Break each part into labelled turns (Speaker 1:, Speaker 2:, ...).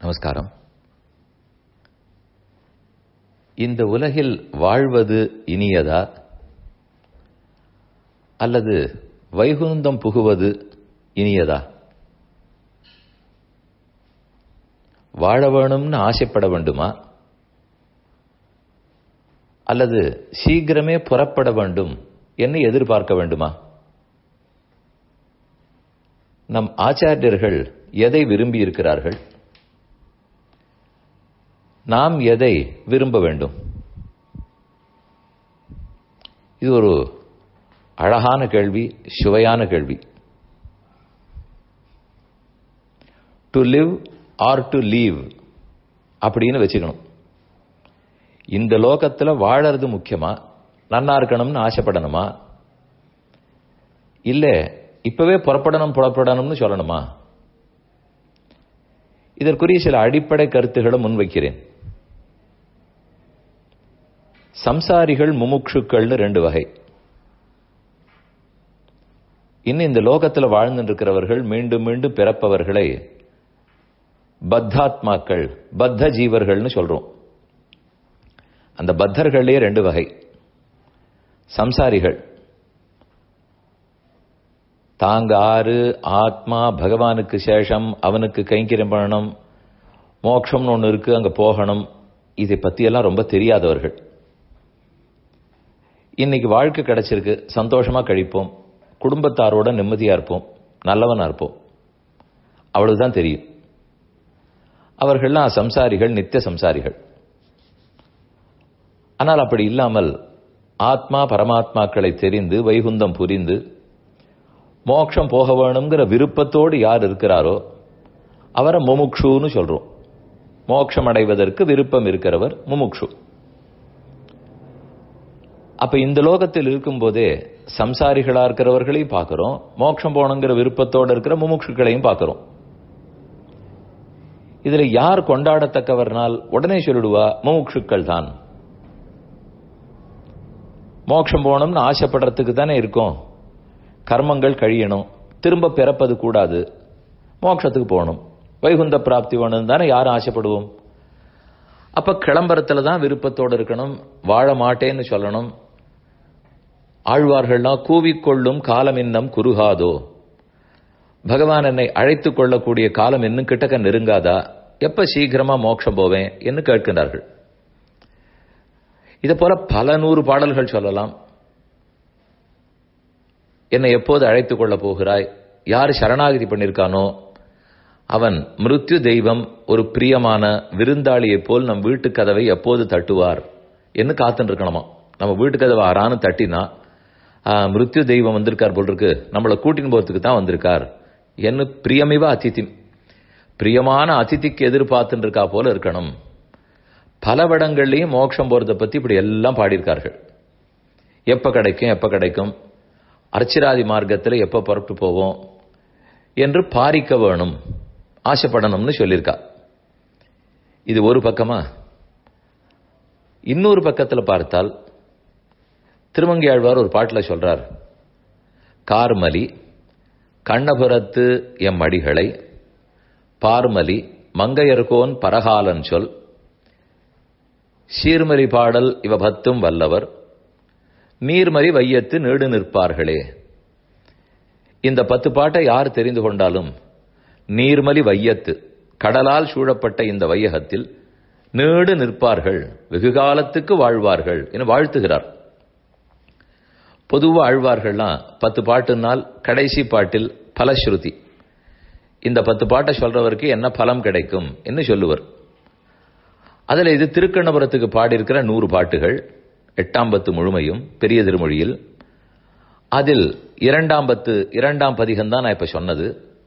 Speaker 1: நமஸ்காரம் இந்த உலகில் வாழ்வது இனியதா அல்லது வைகுந்தம் புகுவது இனியதா வாழ வேணும்னு ஆசைப்பட வேண்டுமா அல்லது சீக்கிரமே புறப்பட வேண்டும் என்று எதிர்பார்க்க வேண்டுமா நம் ஆச்சாரியர்கள் எதை விரும்பி இருக்கிறார்கள் நாம் எதை விரும்ப வேண்டும் இது ஒரு அழகான கேள்வி சுவையான கேள்வி to live or to leave அப்படின்னு வச்சுக்கணும் இந்த லோகத்தில் வாழறது முக்கியமா நன்னா இருக்கணும்னு ஆசைப்படணுமா இல்ல இப்பவே புறப்படணும் புறப்படணும்னு சொல்லணுமா இதற்குரிய சில அடிப்படை கருத்துக்களை முன்வைக்கிறேன் சம்சாரிகள் முமுட்சுக்கள்னு ரெண்டு வகை இன்னும் இந்த லோகத்தில் வாழ்ந்துட்டு இருக்கிறவர்கள் மீண்டும் மீண்டும் பிறப்பவர்களை பத்தாத்மாக்கள் பத்த ஜீவர்கள்னு சொல்றோம் அந்த பத்தர்களே ரெண்டு வகை சம்சாரிகள் தாங்க ஆறு ஆத்மா பகவானுக்கு சேஷம் அவனுக்கு கைங்கரியம் பண்ணணும் மோட்சம்னு ஒன்று இருக்கு அங்க போகணும் இதை பத்தியெல்லாம் ரொம்ப தெரியாதவர்கள் இன்னைக்கு வாழ்க்கை கிடைச்சிருக்கு சந்தோஷமா கழிப்போம் குடும்பத்தாரோட நிம்மதியா இருப்போம் நல்லவனா இருப்போம் அவ்வளவுதான் தெரியும் அவர்கள்லாம் சம்சாரிகள் நித்திய சம்சாரிகள் ஆனால் அப்படி இல்லாமல் ஆத்மா பரமாத்மாக்களை தெரிந்து வைகுந்தம் புரிந்து மோட்சம் போக வேணுங்கிற விருப்பத்தோடு யார் இருக்கிறாரோ அவரை முமுக்ஷுன்னு சொல்றோம் மோட்சம் அடைவதற்கு விருப்பம் இருக்கிறவர் முமுக்ஷு அப்ப இந்த லோகத்தில் இருக்கும்போதே சம்சாரிகளா இருக்கிறவர்களையும் பார்க்கிறோம் மோட்சம் போகணுங்கிற விருப்பத்தோடு இருக்கிற முமுட்சுக்களையும் பார்க்கிறோம் இதுல யார் கொண்டாடத்தக்கவர்னால் உடனே சொல்லிடுவா முமுட்சுக்கள் தான் மோட்சம் போகணும்னு ஆசைப்படுறதுக்கு தானே இருக்கும் கர்மங்கள் கழியணும் திரும்ப பிறப்பது கூடாது மோட்சத்துக்கு போகணும் வைகுந்த பிராப்தி வேணும் தானே யாரும் ஆசைப்படுவோம் அப்ப கிளம்பரத்துல தான் விருப்பத்தோடு இருக்கணும் வாழ மாட்டேன்னு சொல்லணும் ஆழ்வார்கள்லாம் கூவிக்கொள்ளும் காலம் இன்னம் குறுகாதோ பகவான் என்னை அழைத்துக் கொள்ளக்கூடிய காலம் இன்னும் கிட்டக்க நெருங்காதா எப்ப சீக்கிரமா மோட்சம் போவேன் என்று கேட்கின்றார்கள் இதை போல பல நூறு பாடல்கள் சொல்லலாம் என்னை எப்போது அழைத்துக் கொள்ள போகிறாய் யார் சரணாகதி பண்ணிருக்கானோ அவன் மிருத்யு தெய்வம் ஒரு பிரியமான விருந்தாளியைப் போல் நம் வீட்டு கதவை எப்போது தட்டுவார் என்று காத்துட்டு இருக்கணுமா நம்ம வீட்டு கதவை ஆறான்னு தட்டினா மிருத்யு தெய்வம் வந்திருக்கார் போல் இருக்கு நம்மளை கூட்டின்னு போறதுக்கு தான் வந்திருக்கார் என்ன பிரியமிவ அதிதி பிரியமான அதிதிக்கு எதிர்பார்த்துட்டு இருக்கா போல இருக்கணும் பல இடங்கள்லையும் மோட்சம் போறதை பத்தி இப்படி எல்லாம் பாடியிருக்கார்கள் எப்ப கிடைக்கும் எப்ப கிடைக்கும் அர்ச்சிராதி மார்க்கத்தில் எப்ப புறப்பட்டு போவோம் என்று பாரிக்க வேணும் ஆசைப்படணும்னு சொல்லியிருக்கா இது ஒரு பக்கமா இன்னொரு பக்கத்தில் பார்த்தால் திருமங்கியாழ்வார் ஒரு பாட்டில் சொல்றார் கார்மலி கண்ணபுரத்து எம் அடிகளை பார்மலி மங்கையர்கோன் பரகாலன் சொல் சீர்மலி பாடல் இவ பத்தும் வல்லவர் நீர்மறி வையத்து நீடு நிற்பார்களே இந்த பத்து பாட்டை யார் தெரிந்து கொண்டாலும் நீர்மலி வையத்து கடலால் சூழப்பட்ட இந்த வையகத்தில் நீடு நிற்பார்கள் வெகு காலத்துக்கு வாழ்வார்கள் என வாழ்த்துகிறார் பொதுவாக ஆழ்வார்கள்லாம் பத்து பாட்டுனால் கடைசி பாட்டில் பலஸ்ருதி இந்த பத்து பாட்டை சொல்றவருக்கு என்ன பலம் கிடைக்கும் என்று சொல்லுவர் அதில் இது திருக்கண்ணபுரத்துக்கு பாடியிருக்கிற நூறு பாட்டுகள் எட்டாம் பத்து முழுமையும் பெரிய திருமொழியில் அதில் இரண்டாம் பத்து இரண்டாம் பதிகம் தான் நான் இப்ப சொன்னது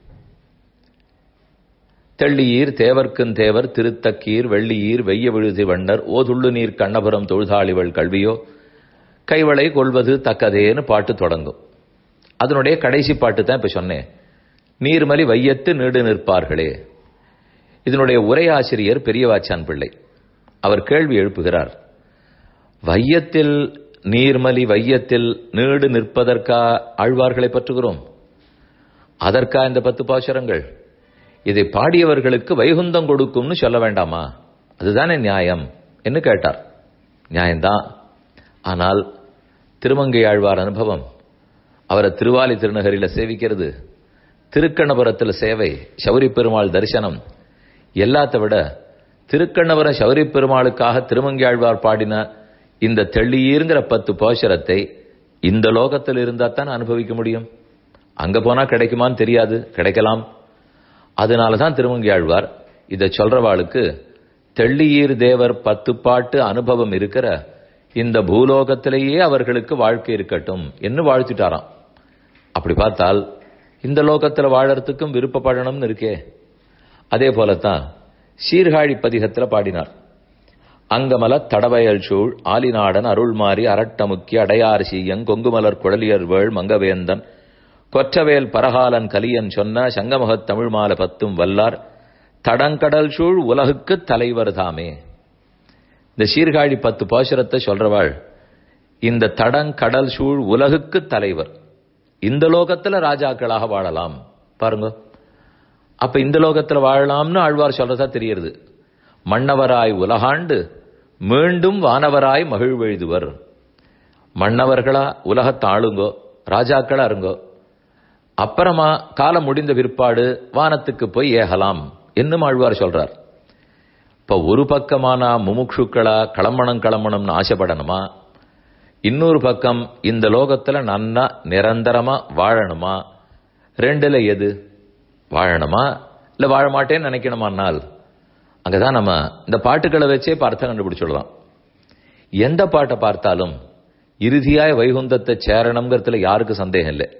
Speaker 1: தெள்ளியீர் தேவர்க்குன் தேவர் திருத்தக்கீர் வெள்ளியீர் வெய்ய விழுதி வண்ணர் ஓதுள்ளு நீர் கண்ணபுரம் தொழுதாளிவள் கல்வியோ கைவளை கொள்வது தக்கதேன்னு பாட்டு தொடங்கும் அதனுடைய கடைசி பாட்டு தான் இப்ப சொன்னேன் நீர்மலி வையத்து நீடு நிற்பார்களே இதனுடைய உரையாசிரியர் பெரியவாச்சான் பிள்ளை அவர் கேள்வி எழுப்புகிறார் வையத்தில் நீர்மலி வையத்தில் நீடு நிற்பதற்கா ஆழ்வார்களை பற்றுகிறோம் அதற்கா இந்த பத்து பாசுரங்கள் இதை பாடியவர்களுக்கு வைகுந்தம் கொடுக்கும்னு சொல்ல வேண்டாமா அதுதானே நியாயம் என்று கேட்டார் நியாயம்தான் ஆனால் திருமங்கை ஆழ்வார் அனுபவம் அவரை திருவாலி திருநகரில சேவிக்கிறது திருக்கண்ணபுரத்தில் சேவை சௌரி பெருமாள் தரிசனம் எல்லாத்த விட திருக்கண்ணபுரம் சௌரி பெருமாளுக்காக திருமங்கை ஆழ்வார் பாடின இந்த தெள்ளியீருங்கிற பத்து போஷரத்தை இந்த லோகத்தில் இருந்தா தான் அனுபவிக்க முடியும் அங்க போனா கிடைக்குமான்னு தெரியாது கிடைக்கலாம் அதனால தான் திருமங்கை ஆழ்வார் இதை சொல்றவாளுக்கு தெள்ளியீர் தேவர் பத்து பாட்டு அனுபவம் இருக்கிற இந்த பூலோகத்திலேயே அவர்களுக்கு வாழ்க்கை இருக்கட்டும் என்று வாழ்த்திட்டாராம் அப்படி பார்த்தால் இந்த லோகத்துல வாழறதுக்கும் விருப்பப்படணும்னு இருக்கே அதே போலத்தான் சீர்காழி பதிகத்துல பாடினார் அங்கமல தடவயல் சூழ் ஆலிநாடன் அருள்மாரி அரட்டமுக்கி அடையார் சீயங் கொங்குமலர் குழலியர் வேள் மங்கவேந்தன் கொற்றவேல் பரகாலன் கலியன் சொன்ன சங்கமகத் தமிழ் மாலை பத்தும் வல்லார் தடங்கடல் சூழ் உலகுக்கு தலைவர் தாமே இந்த சீர்காழி பத்து பாசுரத்தை சொல்றவாள் இந்த தடங்கடல் சூழ் உலகுக்கு தலைவர் இந்த லோகத்துல ராஜாக்களாக வாழலாம் பாருங்க அப்ப இந்த லோகத்துல வாழலாம்னு ஆழ்வார் சொல்றதா தெரியுது மன்னவராய் உலகாண்டு மீண்டும் வானவராய் மகிழ்வெழுதுவர் மன்னவர்களா உலகத்தை ஆளுங்கோ ராஜாக்களா இருங்கோ அப்புறமா காலம் முடிந்த பிற்பாடு வானத்துக்கு போய் ஏகலாம் என்னும் ஆழ்வார் சொல்றார் இப்ப ஒரு பக்கமானா முமுட்சுக்களா கிளம்பணும் கிளம்பணும்னு ஆசைப்படணுமா இன்னொரு பக்கம் இந்த லோகத்துல நன்னா நிரந்தரமா வாழணுமா ரெண்டுல எது வாழணுமா இல்ல வாழ மாட்டேன்னு நினைக்கணுமானால் அங்கதான் நம்ம இந்த பாட்டுக்களை வச்சே பார்த்தா கண்டுபிடிச்சிடலாம் எந்த பாட்டை பார்த்தாலும் இறுதியாய் வைகுந்தத்தை சேரணுங்கிறதுல யாருக்கு சந்தேகம் இல்லை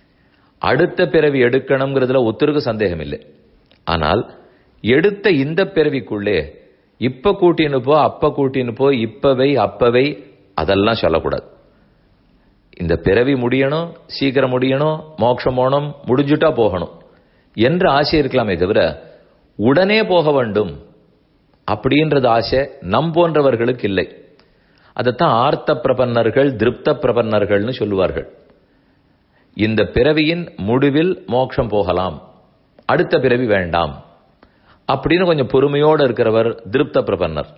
Speaker 1: அடுத்த பிறவி எடுக்கணுங்கிறதுல ஒத்தருக்கு சந்தேகம் இல்லை ஆனால் எடுத்த இந்த பிறவிக்குள்ளே இப்ப கூட்டின்னு போ அப்ப கூட்டின்னு போ இப்பவை அப்பவை அதெல்லாம் சொல்லக்கூடாது இந்த பிறவி முடியணும் சீக்கிரம் முடியணும் மோட்சம் போகணும் முடிஞ்சுட்டா போகணும் என்று ஆசை இருக்கலாமே தவிர உடனே போக வேண்டும் அப்படின்றது ஆசை நம் போன்றவர்களுக்கு இல்லை அதைத்தான் ஆர்த்த பிரபன்னர்கள் திருப்த பிரபன்னர்கள்னு சொல்லுவார்கள் இந்த பிறவியின் முடிவில் மோட்சம் போகலாம் அடுத்த பிறவி வேண்டாம் அப்படின்னு கொஞ்சம் பொறுமையோடு இருக்கிறவர் திருப்த பிரபன்னர்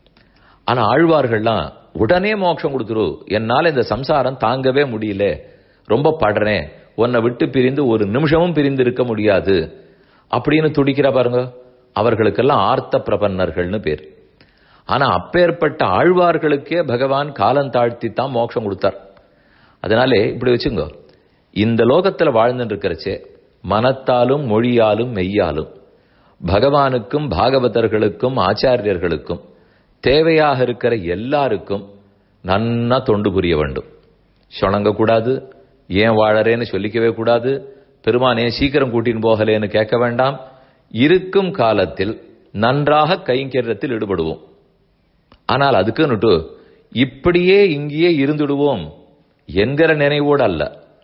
Speaker 1: ஆனா ஆழ்வார்கள்லாம் உடனே மோட்சம் கொடுத்துரு என்னால இந்த சம்சாரம் தாங்கவே முடியல ரொம்ப படுறேன் உன்னை விட்டு பிரிந்து ஒரு நிமிஷமும் பிரிந்து இருக்க முடியாது அப்படின்னு துடிக்கிற பாருங்க அவர்களுக்கெல்லாம் ஆர்த்த பிரபன்னர்கள்னு பேர் ஆனா அப்பேற்பட்ட ஆழ்வார்களுக்கே பகவான் காலம் தாழ்த்தி தான் மோட்சம் கொடுத்தார் அதனாலே இப்படி வச்சுங்க இந்த லோகத்துல வாழ்ந்துட்டு இருக்கிறச்சே மனத்தாலும் மொழியாலும் மெய்யாலும் பகவானுக்கும் பாகவதர்களுக்கும் ஆச்சாரியர்களுக்கும் தேவையாக இருக்கிற எல்லாருக்கும் நன்னா தொண்டு புரிய வேண்டும் சொணங்க கூடாது ஏன் வாழறேன்னு சொல்லிக்கவே கூடாது பெருமான் ஏன் சீக்கிரம் கூட்டின்னு போகலேன்னு கேட்க வேண்டாம் இருக்கும் காலத்தில் நன்றாக கைங்கரியத்தில் ஈடுபடுவோம் ஆனால் அதுக்குன்னுட்டு இப்படியே இங்கேயே இருந்துடுவோம் என்கிற நினைவோடு அல்ல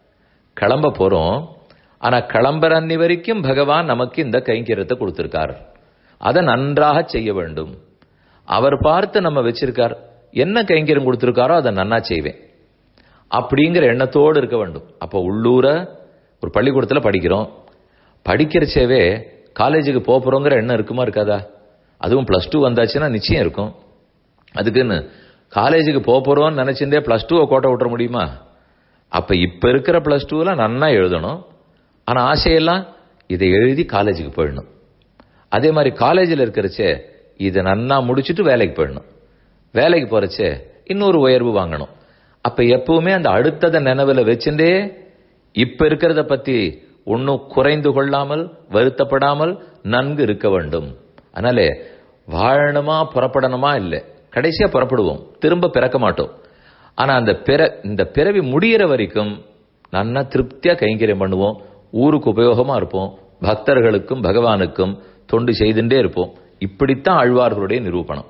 Speaker 1: கிளம்ப போறோம் ஆனா கிளம்புற அன்னி வரைக்கும் பகவான் நமக்கு இந்த கைங்கரியத்தை கொடுத்திருக்கார் அதை நன்றாக செய்ய வேண்டும் அவர் பார்த்து நம்ம வச்சிருக்கார் என்ன கைங்கரியம் கொடுத்திருக்காரோ அதை நன்னா செய்வேன் அப்படிங்கிற எண்ணத்தோடு இருக்க வேண்டும் அப்போ உள்ளூர ஒரு பள்ளிக்கூடத்தில் படிக்கிறோம் படிக்கிறச்சேவே காலேஜுக்கு போகிறோங்கிற எண்ணம் இருக்குமா இருக்காதா அதுவும் ப்ளஸ் டூ வந்தாச்சுன்னா நிச்சயம் இருக்கும் அதுக்குன்னு காலேஜுக்கு போகிறோம்னு நினச்சிருந்தே ப்ளஸ் டூவை கோட்டை விட்டுற முடியுமா அப்போ இப்போ இருக்கிற ப்ளஸ் டூவில் நன்னா எழுதணும் ஆனால் ஆசையெல்லாம் இதை எழுதி காலேஜுக்கு போயிடணும் அதே மாதிரி காலேஜில் இருக்கிறச்சே இதை நன்னா முடிச்சுட்டு வேலைக்கு போயிடணும் வேலைக்கு போறச்சே இன்னொரு உயர்வு வாங்கணும் அப்ப எப்பவுமே அந்த அடுத்ததை நினைவுல வச்சுட்டே இப்ப இருக்கிறத பத்தி ஒன்னும் குறைந்து கொள்ளாமல் வருத்தப்படாமல் நன்கு இருக்க வேண்டும் அதனாலே வாழணுமா புறப்படணுமா இல்லை கடைசியா புறப்படுவோம் திரும்ப பிறக்க மாட்டோம் ஆனா அந்த பிற இந்த பிறவி முடியிற வரைக்கும் நன்னா திருப்தியா கைங்கரியம் பண்ணுவோம் ஊருக்கு உபயோகமா இருப்போம் பக்தர்களுக்கும் பகவானுக்கும் தொண்டு செய்துட்டே இருப்போம் இப்படித்தான் ஆழ்வார்களுடைய நிரூபணம்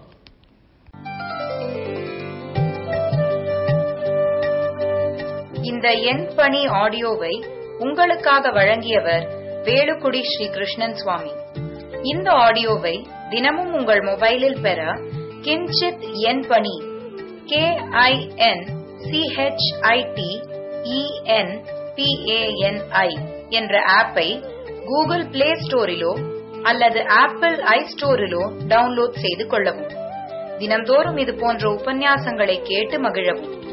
Speaker 2: இந்த எண் பணி ஆடியோவை உங்களுக்காக வழங்கியவர் வேலுக்குடி ஸ்ரீ கிருஷ்ணன் சுவாமி இந்த ஆடியோவை தினமும் உங்கள் மொபைலில் பெற கிஞ்சித் எண் பணி கே ஐ என் சிஹெச்ஐடி இஎன் பிஏஎன்ஐ என்ற ஆப்பை கூகுள் பிளே ஸ்டோரிலோ அல்லது ஆப்பிள் ஐ ஸ்டோரிலோ டவுன்லோட் செய்து கொள்ளவும் தினந்தோறும் இது போன்ற உபன்யாசங்களை கேட்டு மகிழவும்